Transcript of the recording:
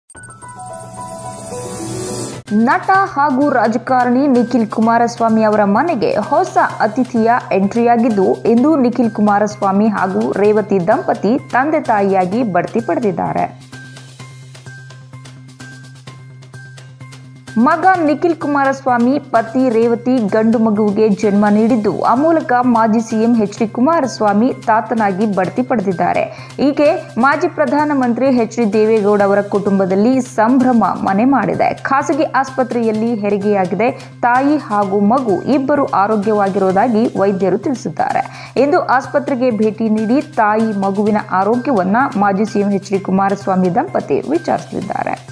ನಟ ಹಾಗೂ ರಾಜಕಾರಣಿ ನಿಖಿಲ್ ಕುಮಾರಸ್ವಾಮಿ ಅವರ ಮನೆಗೆ ಹೊಸ ಅತಿಥಿಯ ಎಂಟ್ರಿಯಾಗಿದ್ದು ಇಂದು ನಿಖಿಲ್ ಕುಮಾರಸ್ವಾಮಿ ಹಾಗೂ ರೇವತಿ ದಂಪತಿ ತಂದೆ ತಾಯಿಯಾಗಿ ಬಡ್ತಿ ಪಡೆದಿದ್ದಾರೆ ಮಗ ನಿಖಿಲ್ ಕುಮಾರಸ್ವಾಮಿ ಪತಿ ರೇವತಿ ಗಂಡು ಮಗುವಿಗೆ ಜನ್ಮ ನೀಡಿದ್ದು ಆ ಮೂಲಕ ಮಾಜಿ ಸಿಎಂ ಎಚ್ ಡಿ ಕುಮಾರಸ್ವಾಮಿ ತಾತನಾಗಿ ಬಡ್ತಿ ಪಡೆದಿದ್ದಾರೆ ಹೀಗೆ ಮಾಜಿ ಪ್ರಧಾನಮಂತ್ರಿ ಎಚ್ ಡಿ ದೇವೇಗೌಡ ಅವರ ಕುಟುಂಬದಲ್ಲಿ ಸಂಭ್ರಮ ಮನೆ ಮಾಡಿದೆ ಖಾಸಗಿ ಆಸ್ಪತ್ರೆಯಲ್ಲಿ ಹೆರಿಗೆಯಾಗಿದೆ ತಾಯಿ ಹಾಗೂ ಮಗು ಇಬ್ಬರು ಆರೋಗ್ಯವಾಗಿರುವುದಾಗಿ ವೈದ್ಯರು ತಿಳಿಸಿದ್ದಾರೆ ಇಂದು ಆಸ್ಪತ್ರೆಗೆ ಭೇಟಿ ನೀಡಿ ತಾಯಿ ಮಗುವಿನ ಆರೋಗ್ಯವನ್ನ ಮಾಜಿ ಸಿಎಂ ಎಚ್ ಡಿ ಕುಮಾರಸ್ವಾಮಿ ದಂಪತಿ ವಿಚಾರಿಸಲಿದ್ದಾರೆ